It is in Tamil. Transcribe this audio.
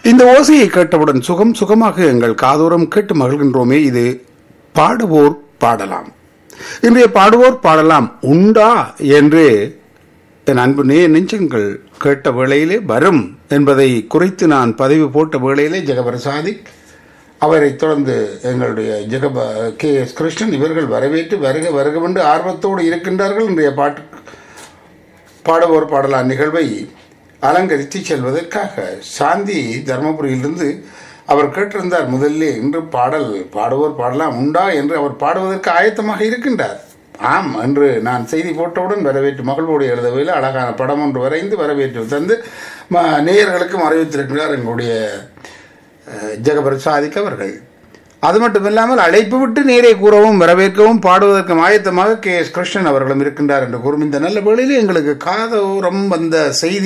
இந்த ஓசையை கேட்டவுடன் சுகம் சுகமாக எங்கள் காதோரம் கேட்டு மகிழ்கின்றோமே இது பாடுவோர் பாடலாம் இன்றைய பாடுவோர் பாடலாம் உண்டா என்று என் அன்பு நே நெஞ்சங்கள் கேட்ட வேளையிலே வரும் என்பதை குறித்து நான் பதிவு போட்ட வேளையிலே ஜெகபரசாதி அவரை தொடர்ந்து எங்களுடைய ஜெகப கே எஸ் கிருஷ்ணன் இவர்கள் வரவேற்று வருக வருகவென்று ஆர்வத்தோடு இருக்கின்றார்கள் இன்றைய பாட்டு பாடுவோர் பாடலாம் நிகழ்வை அலங்கரித்து செல்வதற்காக சாந்தி தர்மபுரியிலிருந்து அவர் கேட்டிருந்தார் முதல்ல இன்று பாடல் பாடுவோர் பாடலாம் உண்டா என்று அவர் பாடுவதற்கு ஆயத்தமாக இருக்கின்றார் ஆம் என்று நான் செய்தி போட்டவுடன் வரவேற்று மகிழ்வோடு எழுதவில்லை அழகான படம் ஒன்று வரைந்து வரவேற்று தந்து ம- நேயர்களுக்கும் அறிவித்திருக்கிறார் எங்களுடைய அஹ், ஜெகபர் சாதிக் அவர்கள் அது மட்டுமில்லாமல் அழைப்பு விட்டு நேரே கூறவும் வரவேற்கவும் பாடுவதற்கும் ஆயத்தமாக கே எஸ் கிருஷ்ணன் அவர்களும் இருக்கின்றார் என்று கூறும் இந்த நல்ல வேளையில் எங்களுக்கு காதோரம் வந்த செய்தி